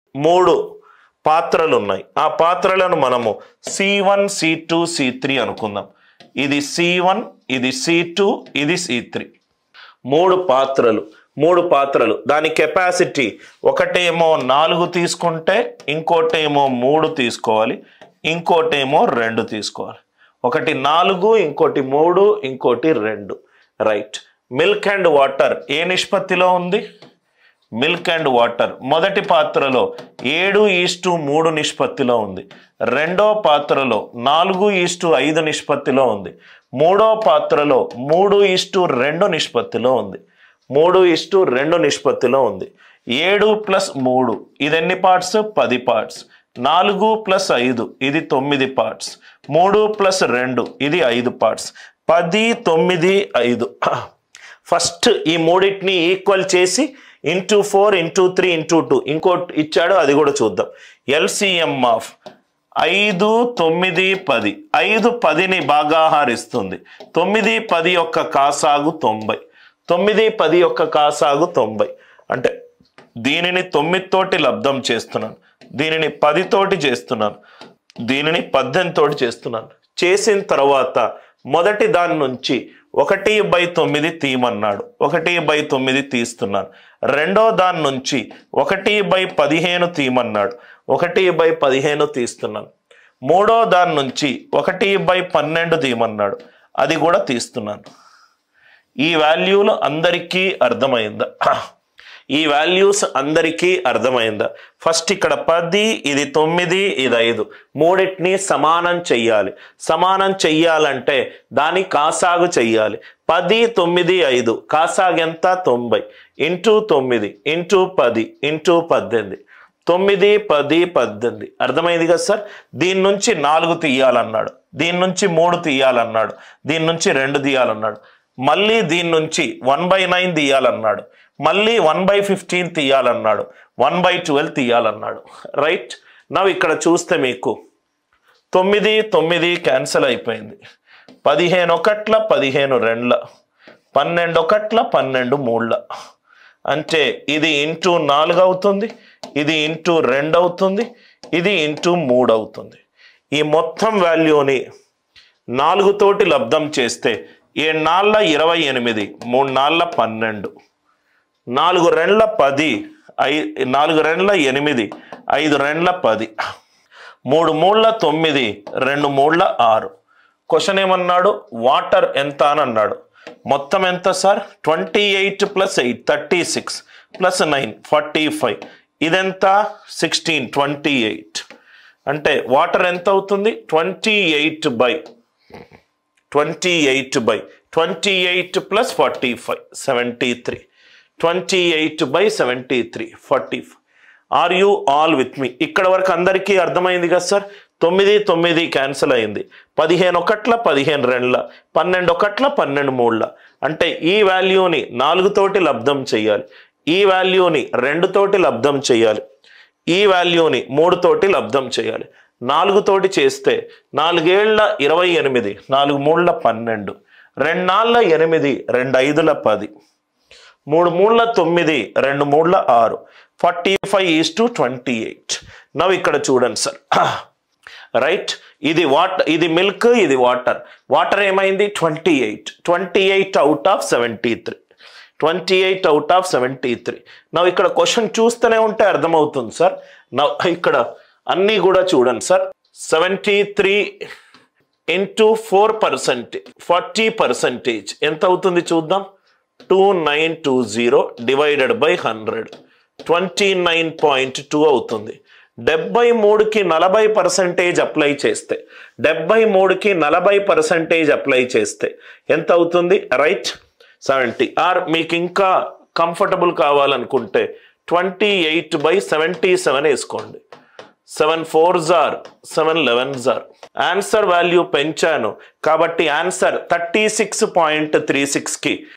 మూడు పాత్రలు ఉన్నాయి ఆ పాత్రలను మనము C one C two C three అనుకుందాం ఇది సి వన్ ఇది సి టూ ఇది సి త్రీ మూడు పాత్రలు మూడు పాత్రలు దాని కెపాసిటీ ఒకటేమో నాలుగు తీసుకుంటే ఇంకోటేమో మూడు తీసుకోవాలి ఇంకోటేమో రెండు తీసుకోవాలి ఒకటి నాలుగు ఇంకోటి మూడు ఇంకోటి రెండు రైట్ మిల్క్ అండ్ వాటర్ ఏ నిష్పత్తిలో ఉంది మిల్క్ అండ్ వాటర్ మొదటి పాత్రలో ఏడు ఈస్టు మూడు నిష్పత్తిలో ఉంది రెండో పాత్రలో నాలుగు ఈస్టు ఐదు నిష్పత్తిలో ఉంది మూడో పాత్రలో మూడు ఈస్టు రెండు నిష్పత్తిలో ఉంది మూడు ఇస్టు రెండు నిష్పత్తిలో ఉంది ఏడు ప్లస్ మూడు ఇది ఎన్ని పార్ట్స్ పది పార్ట్స్ నాలుగు ప్లస్ ఐదు ఇది తొమ్మిది పార్ట్స్ మూడు ప్లస్ రెండు ఇది ఐదు పార్ట్స్ పది తొమ్మిది ఐదు ఫస్ట్ ఈ మూడింటిని ఈక్వల్ చేసి into four into three into two ఇంకోటి ఇచ్చాడు అది కూడా చూద్దాం ఎల్సిఎం ఆఫ్ ఐదు తొమ్మిది పది ఐదు పదిని బాగా హారిస్తుంది తొమ్మిది పది యొక్క కాసాగు తొంభై తొమ్మిది పది యొక్క కాసాగు తొంభై అంటే దీనిని తొమ్మిదితోటి లబ్ధం చేస్తున్నాను దీనిని పదితోటి చేస్తున్నాను దీనిని పద్దెనిమిదితోటి చేస్తున్నాను చేసిన తర్వాత మొదటి దాని నుంచి ఒకటి బై తొమ్మిది తీయమన్నాడు ఒకటి బై తొమ్మిది తీస్తున్నాను రెండో దాని నుంచి ఒకటి బై పదిహేను తీయమన్నాడు ఒకటి బై పదిహేను తీస్తున్నాను మూడో దాని నుంచి ఒకటి బై పన్నెండు తీయమన్నాడు అది కూడా తీస్తున్నాను ఈ వాల్యూలు అందరికీ అర్థమైందా ఈ వాల్యూస్ అందరికీ అర్థమైందా ఫస్ట్ ఇక్కడ పది ఇది తొమ్మిది ఇది ఐదు మూడింటిని సమానం చెయ్యాలి సమానం చెయ్యాలంటే దాని కాసాగు చెయ్యాలి పది తొమ్మిది ఐదు కాసాగు ఎంత తొంభై ఇంటూ తొమ్మిది ఇంటూ పది ఇంటూ పద్దెనిమిది తొమ్మిది పది పద్దెనిమిది అర్థమైంది కదా సార్ దీని నుంచి నాలుగు తీయాలన్నాడు దీని నుంచి మూడు తీయాలన్నాడు దీని నుంచి రెండు తీయాలన్నాడు మళ్ళీ దీని నుంచి వన్ బై నైన్ తీయాలన్నాడు మళ్ళీ వన్ బై ఫిఫ్టీన్ తీయాలన్నాడు వన్ బై ట్వెల్వ్ తీయాలన్నాడు రైట్ నవ్వు ఇక్కడ చూస్తే మీకు తొమ్మిది తొమ్మిది క్యాన్సిల్ అయిపోయింది పదిహేను ఒకట్ల పదిహేను రెండ్ల పన్నెండు ఒకట్ల పన్నెండు మూడ్ల అంటే ఇది ఇంటూ నాలుగు అవుతుంది ఇది ఇంటూ రెండు అవుతుంది ఇది ఇంటూ మూడు అవుతుంది ఈ మొత్తం వాల్యూని నాలుగు తోటి లబ్ధం చేస్తే ఏడు నాళ్ళ ఇరవై ఎనిమిది మూడు నాళ్ళ పన్నెండు నాలుగు రెండ్ల పది ఐ నాలుగు రెండ్ల ఎనిమిది ఐదు రెండ్ల పది మూడు మూళ్ళ తొమ్మిది రెండు మూళ్ళ ఆరు క్వశ్చన్ ఏమన్నాడు వాటర్ ఎంత అని అన్నాడు మొత్తం ఎంత sir twenty eight plus eight thirty six plus nine forty five ఇదెంత సిక్స్టీన్ ట్వంటీ ఎయిట్ అంటే వాటర్ ఎంత అవుతుంది twenty eight by twenty eight by twenty eight plus forty five seventy three twenty eight by seventy three forty five are you all with me ఇక్కడ వరకు అందరికీ అర్థమైంది కదా sir తొమ్మిది తొమ్మిది క్యాన్సిల్ అయింది పదిహేను ఒకట్ల పదిహేను రెండ్ల పన్నెండు ఒకట్ల పన్నెండు మూడ్ల అంటే ఈ వాల్యూని నాలుగుతోటి లబ్ధం చేయాలి ఈ వాల్యూని రెండుతోటి లబ్ధం చేయాలి ఈ వాల్యూని మూడుతోటి లబ్ధం చేయాలి నాలుగుతోటి చేస్తే నాలుగేళ్ల ఇరవై ఎనిమిది నాలుగు మూడ్ల పన్నెండు రెండాళ్ళ ఎనిమిది రెండు ఐదుల పది మూడు మూడ్ల తొమ్మిది రెండు మూడ్ల ఆరు forty five is to twenty eight నవ్వు ఇక్కడ చూడండి సార్ రైట్ ఇది వాటర్ ఇది మిల్క్ ఇది వాటర్ వాటర్ ఏమైంది twenty eight twenty eight out of seventy three twenty eight out of seventy three నవ్వు ఇక్కడ క్వశ్చన్ చూస్తూనే ఉంటే అర్థమవుతుంది సార్ నవ్ ఇక్కడ అన్నీ కూడా చూడండి sir seventy three into four percentage forty percentage ఎంత అవుతుంది చూద్దాం two nine two zero divided by hundred twenty nine point two అవుతుంది డెబ్బై మూడుకి నలభై పర్సెంటేజ్ అప్లై చేస్తే డెబ్బై మూడుకి నలభై పర్సెంటేజ్ అప్లై చేస్తే ఎంత అవుతుంది రైట్ సెవెంటీ ఆర్ మీకు ఇంకా కంఫర్టబుల్ కావాలనుకుంటే twenty eight by seventy seven వేసుకోండి seven four jar seven eleven jar answer value పెంచాను కాబట్టి answer thirty six point three సిక్స్కి